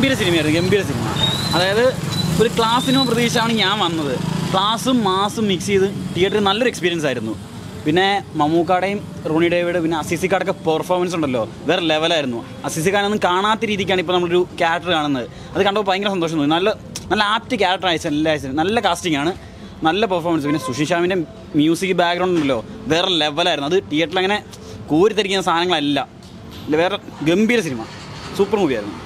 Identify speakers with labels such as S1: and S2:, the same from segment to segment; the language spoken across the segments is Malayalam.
S1: ഗംഭീര സിനിമയായിരുന്നു ഗംഭീര സിനിമ അതായത് ഒരു ക്ലാസ്സിനോ പ്രതീക്ഷയാണ് ഞാൻ വന്നത് ക്ലാസ്സും മാസും മിക്സ് ചെയ്ത് തിയേറ്ററിൽ നല്ലൊരു എക്സ്പീരിയൻസ് ആയിരുന്നു പിന്നെ മമ്മൂക്കാടേയും റോണി ഡേവിഡ് പിന്നെ അസിസിക്കാടൊക്കെ പെർഫോമൻസ് ഉണ്ടല്ലോ വേറെ ലെവലായിരുന്നു അസിസിക്കാനൊന്നും കാണാത്ത രീതിക്കാണ് ഇപ്പോൾ നമ്മളൊരു ക്യാരക്ടർ കാണുന്നത് അത് കണ്ടപ്പോൾ ഭയങ്കര സന്തോഷം തോന്നി നല്ല നല്ല ആപ്റ്റ് ക്യാരക്ടർ അയച്ച എല്ലാ ആഴ്ചയും നല്ല കാസ്റ്റിംഗ് ആണ് നല്ല പെർഫോമൻസ് പിന്നെ സുഷി ഷാമിൻ്റെ മ്യൂസിക് ബാക്ക്ഗ്രൗണ്ട് ഉണ്ടല്ലോ വേറെ ലെവലായിരുന്നു അത് തിയേറ്ററിൽ അങ്ങനെ കോരിത്തരിക്കുന്ന സാധനങ്ങളല്ല ഇല്ല, വേറെ ഗംഭീര സിനിമ സൂപ്പർ മൂവിയായിരുന്നു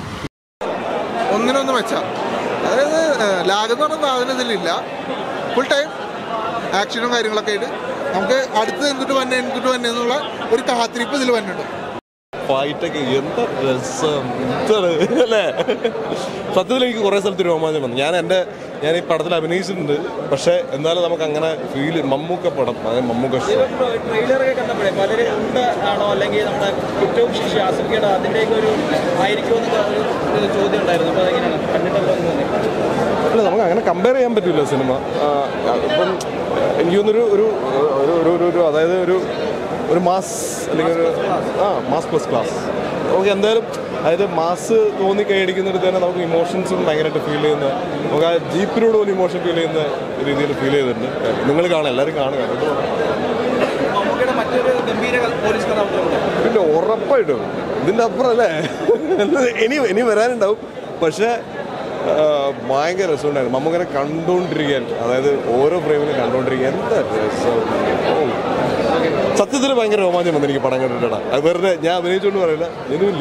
S2: ഒന്നിനൊന്ന് മെച്ച അതായത് ലാഗ് എന്ന് പറഞ്ഞ സാധനം ഇതിലില്ല ഫുൾ ടൈം ആക്ഷനും കാര്യങ്ങളൊക്കെ ആയിട്ട് നമുക്ക് അടുത്ത് എന്തിട്ട് വന്നെ എന്തിട്ട് വന്നെ എന്നുള്ള ഒരു കാത്തിരിപ്പ് ഇതിൽ വന്നിട്ടുണ്ട്
S3: ഫൈറ്റൊക്കെ എന്താ രസം എന്താണ് അല്ലേ സത്യത്തിൽ എനിക്ക് കുറേ സ്ഥലത്ത് രോമാഞ്ചം വന്നു ഞാൻ എൻ്റെ ഞാൻ ഈ പടത്തിൽ അഭിനയിച്ചിട്ടുണ്ട് പക്ഷേ എന്നാലും നമുക്ക് അങ്ങനെ ഫീൽ മമ്മൂക്ക പടം അതായത് മമ്മൂക്ക ഷോ
S4: ട്രെയിലറൊക്കെ കണ്ടപ്പോഴേ പലരും ഉണ്ട് ആണോ അല്ലെങ്കിൽ നമ്മുടെ കുറ്റവും ശിക്ഷ ആസ്വദിക്കേണ്ട അതിൻ്റെയൊക്കെ ഒരു ആയിരിക്കുമോ എന്നൊക്കെ ഒരു ഒരു ചോദ്യം ഉണ്ടായിരുന്നു അപ്പോൾ അതെങ്ങനെയാണ് കണ്ടിട്ടല്ലോ എന്ന് തോന്നി
S3: അല്ല നമുക്ക് അങ്ങനെ കമ്പയർ ചെയ്യാൻ പറ്റില്ല സിനിമ ആ, ഇപ്പം എനിക്ക് തോന്നുന്നൊരു ഒരു ഒരു ഒരു ഒരു ഒരു അതായത് ഒരു ഒരു മാസ് അല്ലെങ്കിൽ ഒരു ആ മാസ് പ്ലസ് ക്ലാസ് നമുക്ക് എന്തായാലും അതായത് മാസ് തോന്നി കൈയടിക്കുന്നിടത്ത് തന്നെ നമുക്ക് ഇമോഷൻസും ഭയങ്കരമായിട്ട് ഫീൽ ചെയ്യുന്ന നമുക്ക് ആ ജീപ്പിനോട് പോലും ഇമോഷൻ ഫീൽ ചെയ്യുന്ന രീതിയിൽ ഫീൽ ചെയ്തിട്ടുണ്ട് നിങ്ങൾ കാണുക എല്ലാവരും കാണുക കണ്ടിട്ട് പോകണം.
S4: മമ്മൂക്കയുടെ മറ്റൊരു ഗംഭീര പോലീസ് കഥാപാത്രമുണ്ട്
S3: പിന്നെ ഉറപ്പായിട്ടും ഇതിൻ്റെ അപ്പുറം അല്ലേ ഇനി ഇനി വരാനുണ്ടാവും പക്ഷേ ആ, ഭയങ്കര രസമുണ്ടായിരുന്നു മമ്മൂക്കനെ കണ്ടുകൊണ്ടിരിക്കാൻ അതായത് ഓരോ ഫ്രെയിമിലും കണ്ടുകൊണ്ടിരിക്കാൻ എന്താ രസം ഓ. സത്യത്തിൽ ഭയങ്കര രോമാഞ്ചം വന്നു എനിക്ക് പടം കണ്ടിട്ടാ അത് വെറുതെ ഞാൻ അഭിനയിച്ചുകൊണ്ട് പറയില്ല ജനുവില്ല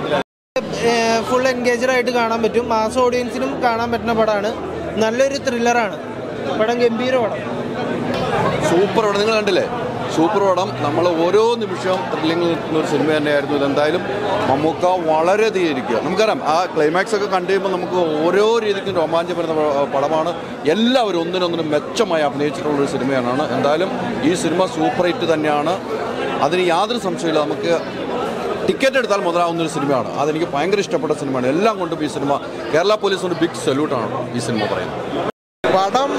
S5: ഫുൾ എൻഗേജഡ് ആയിട്ട് കാണാൻ പറ്റും മാസ് ഓഡിയൻസിനും കാണാൻ പറ്റുന്ന പടമാണ് നല്ലൊരു ത്രില്ലറാണ് പടം ഗംഭീര പടം
S6: സൂപ്പർ പടം നിങ്ങൾ കണ്ടില്ലേ സൂപ്പർ പടം നമ്മൾ ഓരോ നിമിഷവും ത്രില്ലിംഗ് നിൽക്കുന്ന ഒരു സിനിമ തന്നെയായിരുന്നു ഇതെന്തായാലും മമ്മൂക്ക വളരെ തീയിരിക്കുക നമുക്കറിയാം ആ ക്ലൈമാക്സ് ഒക്കെ കണ്ടു കഴിയുമ്പോൾ നമുക്ക് ഓരോ രീതിക്കും രോമാഞ്ചം വരുന്ന പ- പടമാണ് എല്ലാവരും ഒന്നിനൊന്നിനും മെച്ചമായി അഭിനയിച്ചിട്ടുള്ള ഒരു സിനിമയാണ് എന്തായാലും ഈ സിനിമ സൂപ്പർ ഹിറ്റ് തന്നെയാണ് അതിന് യാതൊരു സംശയമില്ല നമുക്ക് ടിക്കറ്റ് എടുത്താൽ മുതലാവുന്ന ഒരു സിനിമയാണ് അതെനിക്ക് ഭയങ്കര ഇഷ്ടപ്പെട്ട സിനിമയാണ് എല്ലാം കൊണ്ടും ഈ സിനിമ കേരള പോലീസിന് ബിഗ് സല്യൂട്ടാണ് ഈ സിനിമ പറയുന്നത്
S2: പടം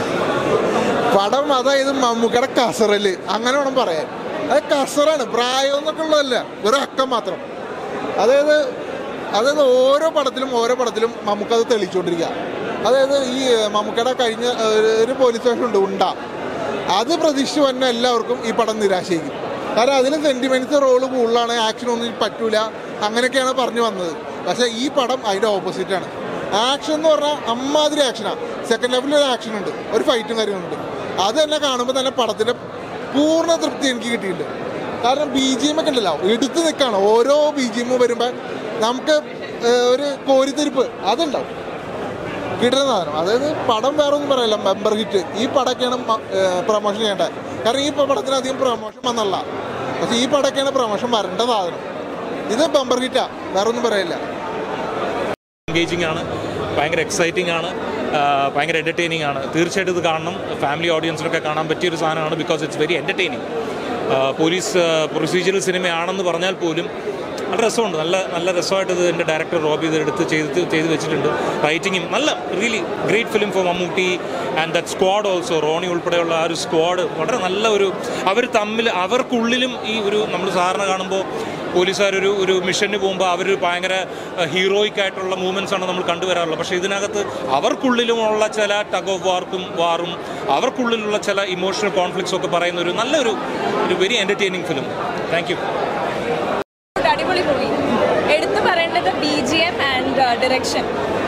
S2: പടം അതായത് മമ്മൂക്കയുടെ കസറല് അങ്ങനെ വേണം പറയാൻ അത് കസറാണ് പ്രായം എന്നൊക്കെ ഉള്ളതല്ല ഒരു അക്കം മാത്രം അതായത് അതായത് ഓരോ പടത്തിലും ഓരോ പടത്തിലും മമ്മൂക്ക അത് തെളിച്ചുകൊണ്ടിരിക്കുക അതായത് ഈ മമ്മൂക്കയുടെ കഴിഞ്ഞ ഒരു- ഒരു പോലീസ് സ്റ്റേഷൻ ഉണ്ട് ഉണ്ട അത് പ്രതീക്ഷിച്ച് വന്ന എല്ലാവർക്കും ഈ പടം നിരാശയിക്കും കാരണം അതിൽ സെൻറ്റിമെൻറ്റ്സ് റോള് കൂടുതലാണ് ആക്ഷൻ ഒന്നും പറ്റൂല അങ്ങനെയൊക്കെയാണ് പറഞ്ഞു വന്നത് പക്ഷേ ഈ പടം അതിൻ്റെ ഓപ്പോസിറ്റാണ് ആക്ഷൻ എന്ന് പറഞ്ഞാൽ അമ്മാതിരി ആക്ഷനാണ് സെക്കൻഡ് ലെവലിൽ ഒരു ആക്ഷൻ ഉണ്ട് ഒരു ഫൈറ്റും കാര്യങ്ങളുണ്ട് അത് തന്നെ കാണുമ്പോൾ തന്നെ പടത്തിൻ്റെ പൂർണ്ണ തൃപ്തി എനിക്ക് കിട്ടിയിട്ടുണ്ട് കാരണം ബി ജി എം ഒക്കെ ഉണ്ടല്ലോ എടുത്ത് നിൽക്കുകയാണ് ഓരോ ബി ജി എം വരുമ്പോൾ നമുക്ക് ഏഹ്, ഒരു കോരിത്തിരിപ്പ് അതുണ്ടാവും കിട്ടുന്ന സാധനം അതായത് പടം വേറെ ഒന്നും പറയില്ല മെമ്പർ ഹിറ്റ് ഈ പടമൊക്കെയാണ് പ്രൊമോഷൻ ചെയ്യേണ്ടത് കാരണം ഈ പടത്തിന് അധികം പ്രൊമോഷൻ വന്നല്ല പക്ഷേ ഈ പടമൊക്കെയാണ് പ്രൊമോഷൻ വരേണ്ട സാധനം ഇത് ബമ്പർ ഹിറ്റാ വേറെ ഒന്നും പറയില്ല
S7: എൻഗേജിങ് ആണ് ഭയങ്കര എക്സൈറ്റിംഗ് ആണ് ആ, ഭയങ്കര എൻ്റർടൈനിങ് ആണ് തീർച്ചയായിട്ടും ഇത് കാണണം ഫാമിലി ഓഡിയൻസിനൊക്കെ കാണാൻ പറ്റിയ ഒരു സാധനമാണ് because it's very entertaining police procedural സിനിമയാണെന്ന് പറഞ്ഞാൽ പോലും നല്ല രസമുണ്ട് നല്ല നല്ല രസമായിട്ട് ഇത് എൻ്റെ ഡയറക്ടർ റോബി ഇത് എടുത്ത് ചെയ്ത് ചെയ്ത് വെച്ചിട്ടുണ്ട് റൈറ്റിങ്ങും നല്ല really great film for Mammootty and that squad also Roni ഉൾപ്പെടെയുള്ള ആ ഒരു സ്ക്വാഡ് വളരെ നല്ല ഒരു അവർ തമ്മിൽ അവർക്കുള്ളിലും ഈ ഒരു നമ്മൾ സാറിന് കാണുമ്പോൾ പോലീസുകാരൊരു ഒരു മിഷന് പോകുമ്പോൾ അവർ ഭയങ്കര ഹീറോയിക് ആയിട്ടുള്ള മൂവ്മെൻറ്റ്സ് ആണ് നമ്മൾ കണ്ടുവരാറുള്ളത് പക്ഷേ ഇതിനകത്ത് അവർക്കുള്ളിലുമുള്ള ചില ടഗ് ഓഫ് വാർക്കും വാറും അവർക്കുള്ളിലുള്ള ചില ഇമോഷണൽ കോൺഫ്ലിക്ട്സ് ഒക്കെ പറയുന്ന ഒരു നല്ലൊരു ഒരു very entertaining film thank you
S8: അടിപൊളി മൂവി എടുത്തു പറയേണ്ടത് B G M and direction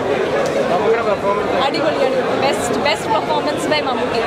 S8: അടിപൊളി അടിപൊളി best best performance by Mammootty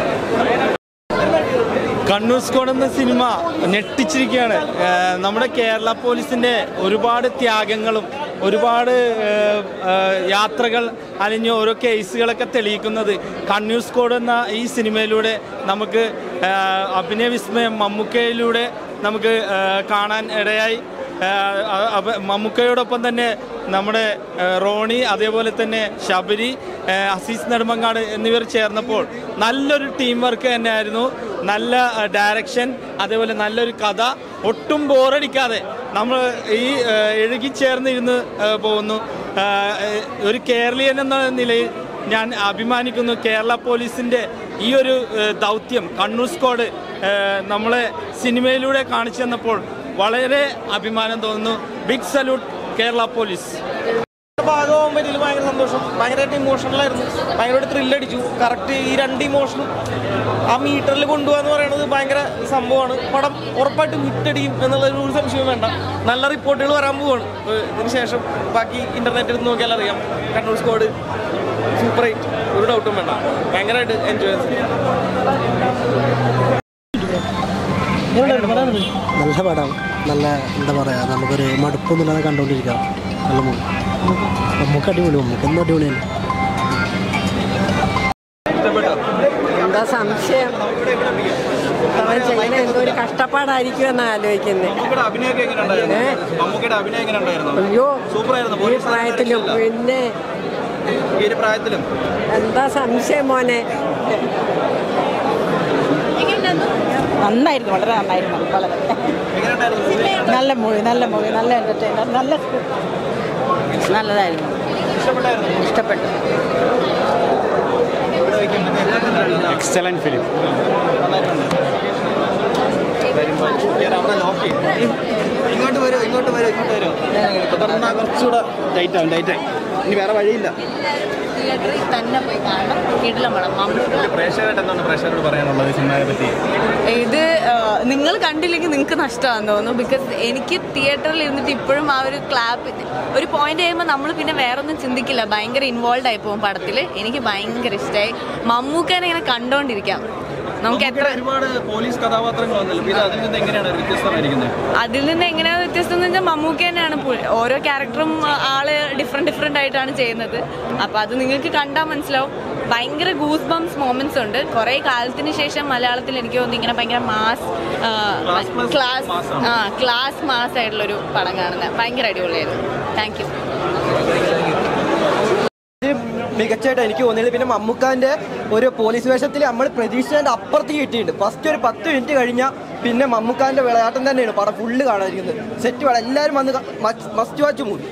S5: Kannur squad എന്ന സിനിമ ഞെട്ടിച്ചിരിക്കുകയാണ് ഏഹ് നമ്മുടെ കേരള പോലീസിന്റെ ഒരുപാട് ത്യാഗങ്ങളും ഒരുപാട് ഏഹ്, ഏഹ്, യാത്രകൾ അലിഞ്ഞ് ഓരോ കേസുകളൊക്കെ തെളിയിക്കുന്നത് കണ്ണൂർ സ്ക്വാഡ് എന്ന ഈ സിനിമയിലൂടെ നമുക്ക് ഏഹ്, അഭിനയ വിസ്മയം മമ്മൂക്കയിലൂടെ നമുക്ക് ഏഹ്, കാണാൻ ഇടയായി ഏഹ്, അ- അപ്പ- മമ്മൂക്കയോടൊപ്പം തന്നെ നമ്മുടെ ഏഹ്, റോണി അതേപോലെ തന്നെ ശബരി ഏഹ്, അസീസ് നെടുമങ്ങാട് എന്നിവർ ചേർന്നപ്പോൾ നല്ലൊരു ടീം വർക്ക് തന്നെയായിരുന്നു നല്ല ഏഹ്, ഡയറക്ഷൻ അതേപോലെ നല്ലൊരു കഥ ഒട്ടും ബോറടിക്കാതെ നമ്മൾ ഈ ഏഹ്, ഇഴുകിച്ചേർന്നിരുന്ന് ഏഹ്, പോകുന്നു ഏഹ്, ഏഹ്, ഒരു കേരളീയൻ എന്ന നിലയിൽ ഞാൻ അഭിമാനിക്കുന്നു കേരള പോലീസിൻ്റെ ഈ ഒരു ഏഹ്, ദൗത്യം കണ്ണൂർ സ്ക്വാഡ് ഏഹ്, നമ്മളെ സിനിമയിലൂടെ കാണിച്ചു തന്നപ്പോൾ വളരെ അഭിമാനം തോന്നുന്നു ബിഗ് സല്യൂട്ട് കേരള പോലീസ് ഭാഗമാകാൻ പറ്റിയതിൽ ഭയങ്കര സന്തോഷം ഭയങ്കരമായിട്ട് ഇമോഷണൽ ആയിരുന്നു ഭയങ്കരമായിട്ട് ത്രില്ലടിച്ചു കറക്റ്റ് ഈ രണ്ട് ഇമോഷനും ആ മീറ്ററിൽ കൊണ്ടുപോകാന്ന് പറയുന്നത് ഭയങ്കര സംഭവമാണ് പടം ഉറപ്പായിട്ടും ഹിറ്റടിക്കും എന്നുള്ളതിൽ ഒരു സംശയവും വേണ്ട നല്ല റിപ്പോർട്ടുകൾ വരാൻ പോവാണ് ഏഹ് ഇതിന് ശേഷം ബാക്കി ഇന്റർനെറ്റിൽ നോക്കിയാൽ അറിയാം കണ്ണൂർ സ്കോഡ് സൂപ്പർ ഹിറ്റ് ഒരു ഡൗട്ടും വേണ്ട ഭയങ്കരമായിട്ട് എൻജോയ്
S9: നല്ല പടം നല്ല എന്താ പറയുക നമുക്കൊരു മടുപ്പൊന്നുമില്ലാതെ കണ്ടുകൊണ്ടിരിക്കാം നല്ല മൂവി നമുക്ക് അടിപൊളി നമുക്ക് എന്നും അടിപൊളിയല്ലേ
S10: എന്താ സംശയം അവൻ ചെയ്യുന്ന എന്തോ ഒരു കഷ്ടപ്പാടായിരിക്കും എന്നാ ആലോചിക്കുന്നത്
S4: മമ്മൂക്കയുടെ അഭിനയൊക്കെ എങ്ങനെ ഉണ്ടായിരുന്നു
S10: ഏ?
S4: മമ്മൂക്കയുടെ അഭിനയം എങ്ങനെ ഉണ്ടായിരുന്നു
S10: അയ്യോ
S4: സൂപ്പറായിരുന്നു
S10: ഈ
S4: പോലീസ്
S10: പ്രായത്തിലും പിന്നെ
S4: ഈ ഒരു പ്രായത്തിലും
S10: എന്താ സംശയം മോനെ
S11: നന്നായിരുന്നു വളരെ നന്നായിരുന്നു വളരെ നല്ല മൂവി നല്ല മൂവി നല്ല എന്റർടൈനർ നല്ല നല്ലതായിരുന്നു ഇഷ്ടപ്പെട്ടു
S1: എക്സലന്റ് ഫിലിം
S4: ഇങ്ങോട്ട് വരൂ ഇങ്ങോട്ട് വരൂ ഇങ്ങോട്ട് വരൂ തുടർന്നാൽ കുറച്ചുകൂടെ ടൈറ്റ് ആവും ടൈറ്റ് ഇനി വേറെ വഴിയില്ല
S8: തിയേറ്ററിൽ തന്നെ പോയി കാണണം കിടിലം പടം മമ്മൂക്ക
S4: പ്രേക്ഷകരായിട്ട് എന്താണ് പ്രേക്ഷകരോട് പറയാനുള്ളത് ഈ സിനിമയെ പറ്റി
S8: ഇത് നിങ്ങൾ കണ്ടില്ലെങ്കിൽ നിങ്ങൾക്ക് നഷ്ടമാണെന്ന് തോന്നുന്നു ബിക്കോസ് എനിക്ക് തിയേറ്ററിൽ ഇരുന്നിട്ട് ഇപ്പോഴും ആ ഒരു ക്ലാപ്പ് ഒരു പോയിന്റ് കഴിയുമ്പോൾ നമ്മൾ പിന്നെ വേറെ ഒന്നും ചിന്തിക്കില്ല ഭയങ്കര ഇൻവോൾവ് ആയി പോകും പടത്തിൽ എനിക്ക് ഭയങ്കര ഇഷ്ടമായി മമ്മൂക്കനെ ഇങ്ങനെ കണ്ടോണ്ടിരിക്കാം നമുക്ക് എത്ര
S4: ഒരുപാട് പോലീസ് കഥാപാത്രങ്ങൾ വന്നല്ലോ ഇത് അതിൽ നിന്ന് എങ്ങനെയാണ് വ്യത്യസ്തമായിരിക്കുന്നത്
S8: അതിൽ നിന്ന് എങ്ങനെയാണ് വ്യത്യസ്തം എന്ന് വെച്ചാൽ മമ്മൂക്ക തന്നെയാണ് പുള്ളി- ഓരോ ക്യാരക്ടറും ആള് ഡിഫറെന്റ് ഡിഫറെന്റ് ആയിട്ടാണ് ചെയ്യുന്നത് അപ്പൊ അത് നിങ്ങൾക്ക് കണ്ടാൽ മനസ്സിലാവും ഭയങ്കര ഗൂസ് ബംസ് മൊമെന്റ്സ് ഉണ്ട് കുറെ കാലത്തിന് ശേഷം മലയാളത്തിൽ എനിക്ക് തോന്നുന്നു ഇങ്ങനെ ഭയങ്കര മാസ് ക്ലാസ് ആ ക്ലാസ് മാസ് ആയിട്ടുള്ളൊരു പടം കാണുന്നത് ഭയങ്കര അടിപൊളിയായിരുന്നു താങ്ക് യു
S12: മികച്ചതായിട്ട് എനിക്ക് തോന്നിയത് പിന്നെ മമ്മൂക്കാന്റെ ഒരു പോലീസ് വേഷത്തിൽ നമ്മൾ പ്രതീക്ഷിച്ചതിന്റെ അപ്പുറത്ത് കിട്ടിയിട്ടുണ്ട് ഫസ്റ്റ് ഒരു പത്ത് മിനിറ്റ് കഴിഞ്ഞാൽ പിന്നെ മമ്മൂക്കാന്റെ വിളയാട്ടം തന്നെയാണ് പടം ഫുള്ള് കാണാതിരിക്കുന്നത് സെറ്റ് പടം എല്ലാവരും വന്ന് മസ്റ്റ് വാച്ച് മൂവി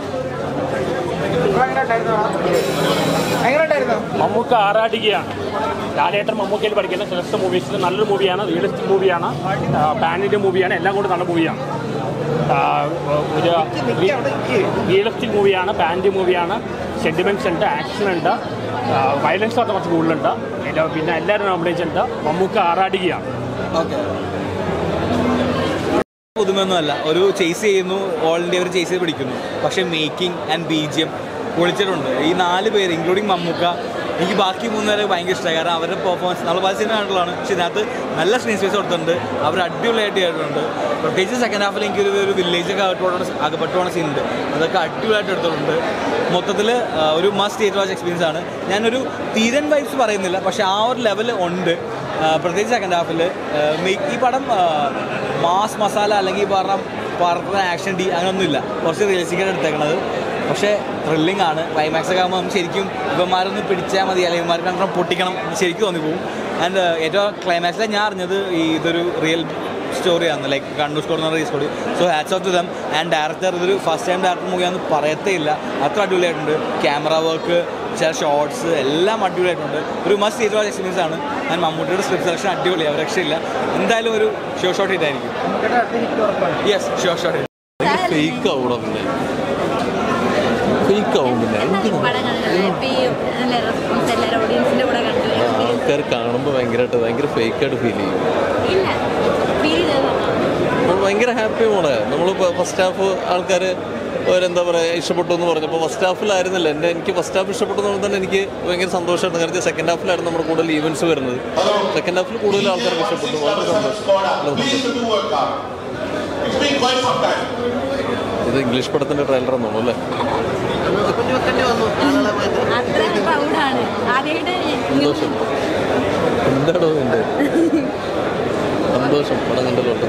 S13: മമ്മൂക്ക ആറാടുകയാണ് ലാലേട്ടൻ മമ്മൂക്കയിൽ പഠിക്കുന്ന ശ്രേഷ്ഠ മൂവീസിൽ നല്ലൊരു മൂവിയാണ് റിയലിസ്റ്റിക് മൂവിയാണ് പാൻ ഇന്ത്യ മൂവിയാണ് എല്ലാം കൂടി നല്ല മൂവിയാണ് ഒരു റിയലിസ്റ്റിക് മൂവിയാണ് പാൻ ഇന്ത്യ മൂവിയാണ് സെൻറ്റിമെൻറ്റ്സ് ഉണ്ട് ആക്ഷൻ ഉണ്ട് വയലൻസ് ഒക്കെ കുറച്ച് കൂടുതലുണ്ട് എല്ലാ- പിന്നെ എല്ലാവരും നോമിനേഷൻ ഉണ്ട് മമ്മൂക്ക ആറാടുകയാണ്
S14: പുതുമയൊന്നുമല്ല ഒരു ചേസ് ചെയ്യുന്നു ഓൾ ഇന്ത്യ ഒരു ചേസ് ചെയ്ത് പിടിക്കുന്നു പക്ഷേ making and B G M പൊളിച്ചിട്ടുണ്ട് ഈ നാല് പേര് ഇൻക്ലൂഡിങ് മമ്മൂക്ക എനിക്ക് ബാക്കി മൂന്നുപേരെ ഭയങ്കര ഇഷ്ടമായി കാരണം അവരുടെ പെർഫോമൻസ് നമ്മൾ പല സിനിമ കണ്ടുള്ളതാണ് പക്ഷേ ഇതിനകത്ത് നല്ല സ്ക്രീൻ സ്പേസ് കൊടുത്തിട്ടുണ്ട് അവർ അടിപൊളിയായിട്ട് ചെയ്തിട്ടുണ്ട് പ്രത്യേകിച്ച് സെക്കൻഡ് ഹാഫിൽ എനിക്ക് ഒരു ഒരു വില്ലേജൊക്കെ അകത്തോടെ അകപ്പെട്ടു പോകുന്ന സീനുണ്ട് അതൊക്കെ അടിപൊളിയായിട്ട് എടുത്തിട്ടുണ്ട് മൊത്തത്തിൽ ഒരു മസ്റ്റ് തിയേറ്റർ വാച്ച് എക്സ്പീരിയൻസ് ആണ് ഞാനൊരു തീരൻ വൈബ്സ് പറയുന്നില്ല പക്ഷേ ആ ഒരു ലെവൽ ഉണ്ട് ആ, പ്രത്യേകിച്ച് സെക്കൻഡ് ഹാഫിൽ ഈ പടം മാസ് മസാല അല്ലെങ്കിൽ ഈ പറഞ്ഞ പറഞ്ഞ ആക്ഷൻ ഡി അങ്ങനെയൊന്നുമില്ല കുറച്ച് റിയലിസ്റ്റിക്കായിട്ട് എടുത്തേക്കണത് പക്ഷേ ത്രില്ലിംഗ് ആണ് ക്ലൈമാക്സ് ഒക്കെ ആകുമ്പോൾ നമുക്ക് ശരിക്കും ഇവന്മാരൊന്ന് പിടിച്ചാൽ മതി അല്ലെങ്കിൽ ഇവന്മാർക്ക് രണ്ടെണ്ണം പൊട്ടിക്കണം എന്ന് ശരിക്കും തോന്നിപ്പോവും ആൻഡ് ഏറ്റവും ക്ലൈമാക്സിൽ ഞാൻ അറിഞ്ഞത് ഈ ഇതൊരു റിയൽ സ്റ്റോറിയാണ് ലൈക്ക് കണ്ണൂർ സ്കോർ എന്ന് പറഞ്ഞ story so hats off to them and director ഇതൊരു ഫസ്റ്റ് ടൈം ഡയറക്ടർ മൂവിയാണെന്ന് പറയത്തേ ഇല്ല അത്ര അടിപൊളിയായിട്ടുണ്ട് ക്യാമറ വർക്ക് ചില ഷോർട്സ് എല്ലാം അടിപൊളിയായിട്ടുണ്ട് ഒരു മസ്റ്റ് ചെയ്ത എക്സ്പീരിയൻസ് ആണ് ആൻഡ് മമ്മൂട്ടിയുടെ സ്ക്രിപ്റ്റ് സെലക്ഷൻ അടിപൊളിയാണ് രക്ഷയില്ല എന്തായാലും ഒരു ഷോ ഷോട്ട് ഇതായിരിക്കും യെസ് ഷോ ഷോട്ട്
S6: ഫേക്ക് ആവണം പിന്നെ ഫേക്ക് ആവും പിന്നെ
S8: ഓഡിയൻസിന്റെ കൂടെ കണ്ടു
S6: ആൾക്കാർ കാണുമ്പോൾ ഭയങ്കരമായിട്ട് ഭയങ്കര ഫേക്കായിട്ട് ഫീൽ ചെയ്യും നമ്മൾ ഭയങ്കര ഹാപ്പി മോളെ നമ്മൾ ഫസ്റ്റ് ഹാഫ് ആൾക്കാർ അവരെന്താ പറയുക ഇഷ്ടപ്പെട്ടു എന്ന് പറഞ്ഞപ്പോൾ ഫസ്റ്റ് ഹാഫിലായിരുന്നില്ല എൻ്റെ എനിക്ക് ഫസ്റ്റ് ഹാഫ് ഇഷ്ടപ്പെട്ടു എന്ന് തന്നെ എനിക്ക് ഭയങ്കര സന്തോഷമായിരുന്നു കാരണം സെക്കൻഡ് ഹാഫിലായിരുന്നു നമ്മുടെ കൂടുതൽ ഈവൻറ്റ്സ് വരുന്നത് സെക്കൻഡ് ഹാഫിൽ കൂടുതൽ ആൾക്കാർക്ക് ഇഷ്ടപ്പെട്ടു വളരെ സന്തോഷം വളരെ സന്തോഷം ഇത് ഇംഗ്ലീഷ് പടത്തിൻ്റെ ട്രെയിലർ എന്നാണോ അല്ലേ
S8: അത്ര പ്രൗഡാണ് ആദ്യമായിട്ട്
S6: സന്തോഷം എന്താണോ എൻ്റെ സന്തോഷം പടം കണ്ടല്ലോ